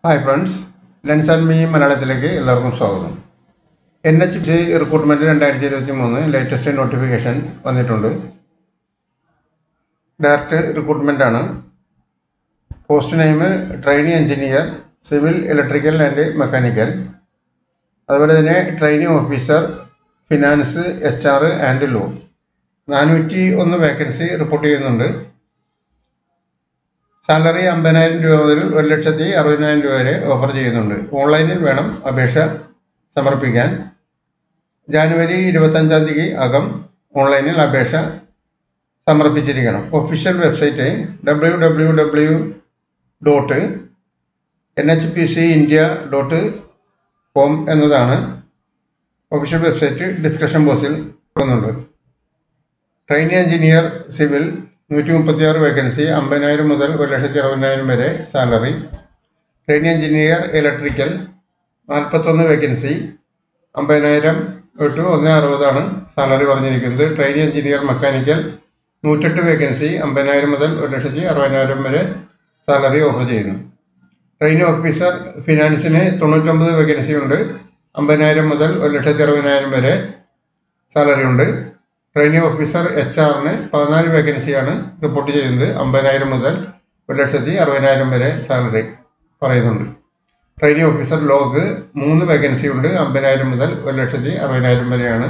hi friends lens and me മലയാളത്തിലേക്ക് എല്ലാവർക്കും സ്വാഗതം എൻ എച്ച് സി റിക്രൂട്ട്മെൻറ്റ് രണ്ടായിരത്തി ഇരുപത്തി മൂന്ന് ലേറ്റസ്റ്റ് നോട്ടിഫിക്കേഷൻ വന്നിട്ടുണ്ട് ഡയറക്റ്റ് റിക്രൂട്ട്മെൻ്റ് ആണ് post name trainee engineer civil electrical and mechanical അതുപോലെ തന്നെ training officer finance H R and law നാനൂറ്റി ഒന്ന് വേക്കൻസി റിപ്പോർട്ട് ചെയ്യുന്നുണ്ട് സാലറി അമ്പതിനായിരം രൂപ മുതൽ ഒരു ലക്ഷത്തി അറുപതിനായിരം രൂപ വരെ ഓഫർ ചെയ്യുന്നുണ്ട് ഓൺലൈനിൽ വേണം അപേക്ഷ സമർപ്പിക്കാൻ ജാനുവരി ഇരുപത്തഞ്ചാം തീയതി അകം ഓൺലൈനിൽ അപേക്ഷ സമർപ്പിച്ചിരിക്കണം official website W W W dot N H P C India dot com എന്നതാണ് ഒഫീഷ്യൽ വെബ്സൈറ്റ് ഡിസ്കഷൻ ബോക്സിൽ കൊടുക്കുന്നുണ്ട് ട്രെയിനി എഞ്ചിനീയർ സിവിൽ നൂറ്റി മുപ്പത്തിയാറ് വേക്കൻസി അമ്പതിനായിരം മുതൽ ഒരു ലക്ഷത്തി അറുപതിനായിരം വരെ സാലറി ട്രെയിനി എഞ്ചിനീയർ ഇലക്ട്രിക്കൽ നാൽപ്പത്തൊന്ന് വേക്കൻസി അമ്പതിനായിരം ടു ഒന്ന് അറുപതാണ് സാലറി പറഞ്ഞിരിക്കുന്നത് ട്രെയിനി എഞ്ചിനീയർ മെക്കാനിക്കൽ നൂറ്റെട്ട് വേക്കൻസി അമ്പതിനായിരം മുതൽ ഒരു ലക്ഷത്തി അറുപതിനായിരം വരെ സാലറി ഓഫർ ചെയ്യുന്നു ട്രെയിനി ഓഫീസർ ഫിനാൻസിന് തൊണ്ണൂറ്റൊമ്പത് വേക്കൻസി ഉണ്ട് അമ്പതിനായിരം മുതൽ ഒരു ലക്ഷത്തി അറുപതിനായിരം വരെ സാലറി ഉണ്ട് ട്രെയിനിങ് ഓഫീസർ എച്ച് ആറിന് പതിനാല് വേക്കൻസിയാണ് റിപ്പോർട്ട് ചെയ്യുന്നത് അമ്പതിനായിരം മുതൽ ഒരു ലക്ഷത്തി അറുപതിനായിരം വരെ സാലറി പറയുന്നുണ്ട് ട്രെയിനിങ് ഓഫീസർ ലോഗ് മൂന്ന് വേക്കൻസി ഉണ്ട് അമ്പതിനായിരം മുതൽ ഒരു ലക്ഷത്തി അറുപതിനായിരം വരെയാണ്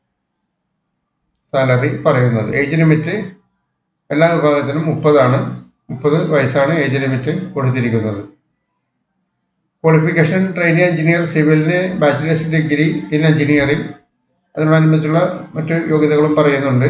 സാലറി പറയുന്നത് ഏജ് ലിമിറ്റ് എല്ലാ വിഭാഗത്തിനും മുപ്പതാണ് മുപ്പത് വയസ്സാണ് ഏജ് ലിമിറ്റ് കൊടുത്തിരിക്കുന്നത് ക്വാളിഫിക്കേഷൻ ട്രെയിനിങ് എഞ്ചിനീയർ സിവിലിന് ബാച്ചിലേഴ്സ് ഡിഗ്രി ഇൻ എഞ്ചിനീയറിംഗ് അതിനോടനുബന്ധിച്ചുള്ള മറ്റ് യോഗ്യതകളും പറയുന്നുണ്ട്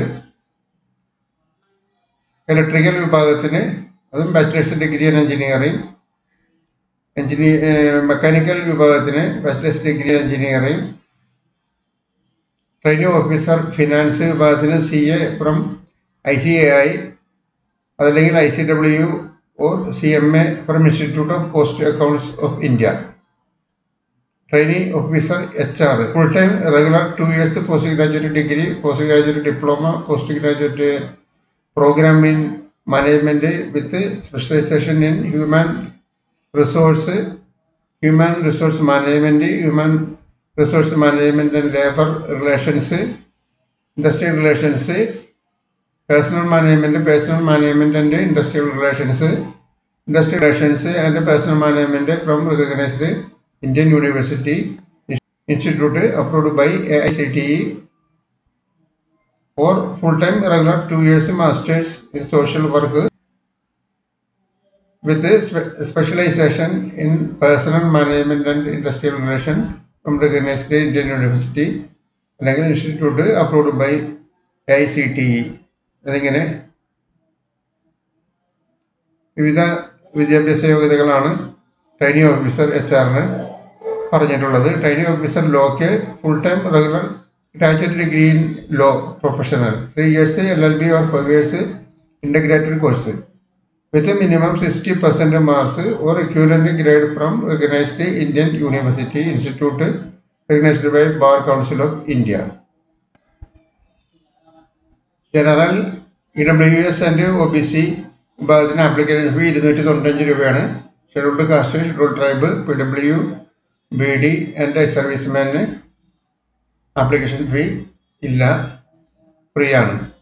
ഇലക്ട്രിക്കൽ വിഭാഗത്തിന് അതും bachelors degree in engineering engineer mechanical വിഭാഗത്തിന് bachelors degree in engineering training officer finance വിഭാഗത്തിന് C A from I C A I അതല്ലെങ്കിൽ I C W or C M A from institute of cost accounts of India training officer H R full time regular two years post graduate degree post graduate diploma post graduate programme in management with specialisation in human resource human resource management human resource management and labour relations industrial relations personnel management personnel management and industrial relations industrial relations and personnel management from recognised Indian University Institute approved by AICTE for full-time regular two years masters in social work with spe- specialization in personal management and industrial relation from recognized Indian University അല്ലെങ്കിൽ institute approved by A I C T E എന്നിങ്ങനെ വിവിധ വിദ്യാഭ്യാസ യോഗ്യതകളാണ് training officer H ആറിന് പറഞ്ഞിട്ടുള്ളത് training officer law full time regular graduate degree in law professional three years L L B or five years integrated course with minimum sixty percent marks or equivalent grade from recognised Indian university institute recognised by bar council of India general E W S and O B C വിഭാഗത്തിന് application fee ഇരുന്നൂറ്റി തൊണ്ണൂറ്റഞ്ച് രൂപയാണ് scheduled caste scheduled tribe P W B D and സർവീസ്മാന് application fee ഇല്ല free ആണ്